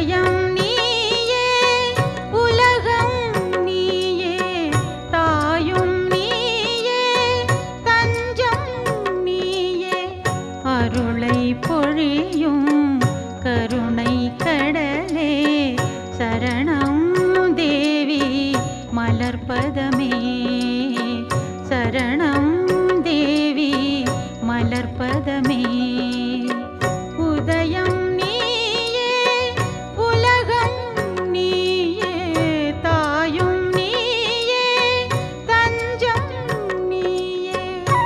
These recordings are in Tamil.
உதயம் நீயே உலகம் நீயே தாயும் நீயே தஞ்சம் நீயே அருளை பொழியும் கருணை கடலே சரணம் தேவி மலர்பதமே சரணம் தேவி மலர்பதமே உதயம் நீயே உலகம் நீயே தாயும் நீயே தஞ்சம் நீயே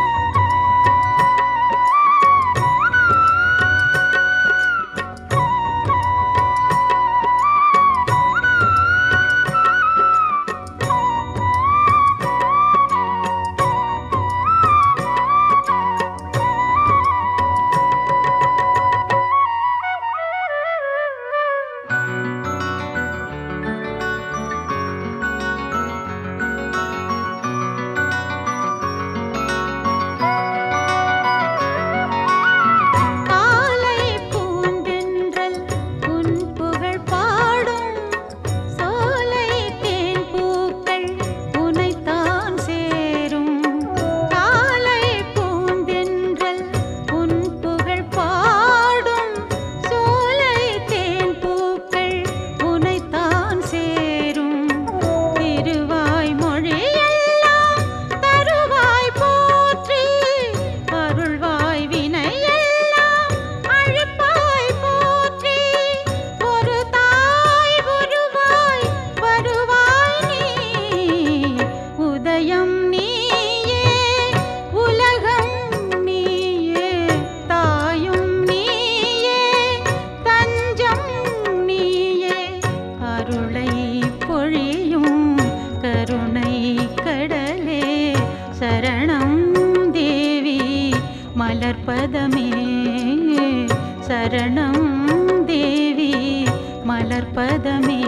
காலை பூந்தென்றல் உன் புகழ் பாடும் சோலை தேன் பூக்கள் உனைத்தான் சேரும் காலை பூந்தென்றல் உன் புகழ் பாடும் சோலை தேன் பூக்கள் உனைத்தான் சேரும் திருவாய் மொழியெல்லாம் தருவாய் போற்றி அருள்வாய் வினையெல்லாம் அழிப்பாய் போற்றி ஒரு தாய் உருவாய் வருவாய் நீ உதயம் நீயே உலகம் நீயே தாயும் நீயே தஞ்சம் நீயே அருளை பொழியும் கருணை கடலே சரணம் தேவி மலர்பதமே சரணம் தேவி மலர்பதமே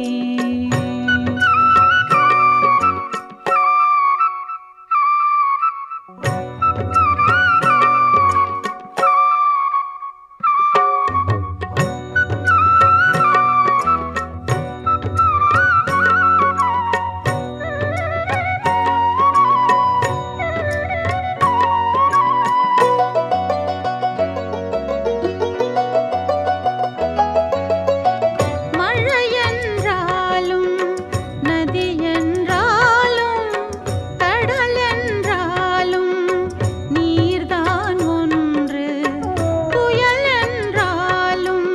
மழையென்றாலும் நதியென்றாலும் கடலென்றாலும் நீர்தான் ஒன்று புயலென்றாலும்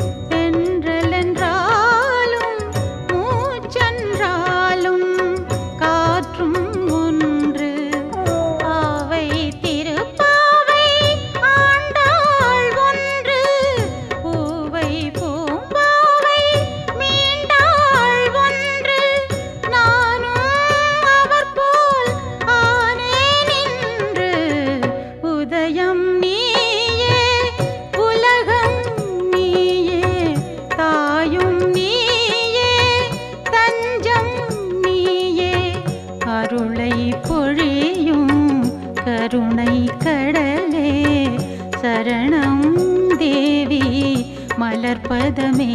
தென்றலென்றாலும் மூச்சென்றாலும் காற்றும் ஒன்று ஆவை திருப்பாவை ஆண்டாள் ஒன்று பூவை பூம்பாவை மீண்டாள் ஒன்று நானும் அவர் போல் ஆனேன் இன்று உதயம் நீயே உலகம் நீயே தாயும் நீயே தஞ்சம் நீயே அருளை பொழியும் கருணை கடலே சரணம் தேவி மலர்பதமே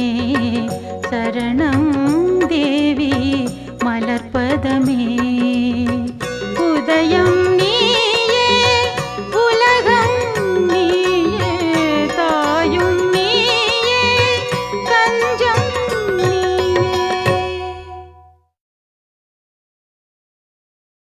சரணம் தேவி மலர்பதமே உதயம்